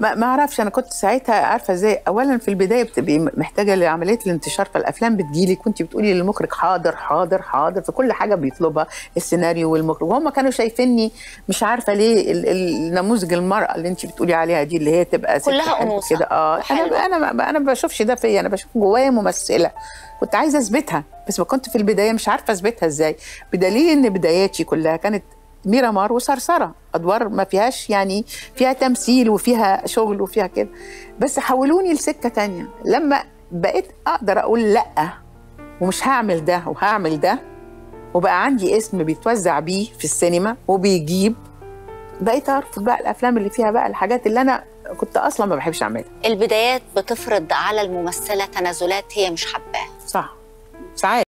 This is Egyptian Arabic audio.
ما ما اعرفش انا كنت ساعتها عارفه ازاي اولا في البدايه بتبقي محتاجه لعمليه الانتشار فالافلام بتجيلي كنت بتقولي للمخرج حاضر حاضر حاضر في كل حاجه بيطلبها السيناريو والمخرج وهم كانوا شايفيني مش عارفه ليه ال- ال- النموذج المراه اللي انت بتقولي عليها دي اللي هي تبقى ست كلها حلوة أنوثة كده اه وحلوة. انا انا انا ما بشوفش ده فيا انا بشوف جوايا ممثله كنت عايزه اثبتها بس ما كنت في البدايه مش عارفه اثبتها ازاي بدليل ان بداياتي كلها كانت ميرامار وصرصره ادوار ما فيهاش يعني فيها تمثيل وفيها شغل وفيها كده بس حولوني لسكه تانية لما بقيت اقدر اقول لا ومش هعمل ده وهعمل ده وبقى عندي اسم بيتوزع بيه في السينما وبيجيب بقيت ارفض بقى الافلام اللي فيها بقى الحاجات اللي انا كنت اصلا ما بحبش اعملها البدايات بتفرض على الممثله تنازلات هي مش حباها صح ساعات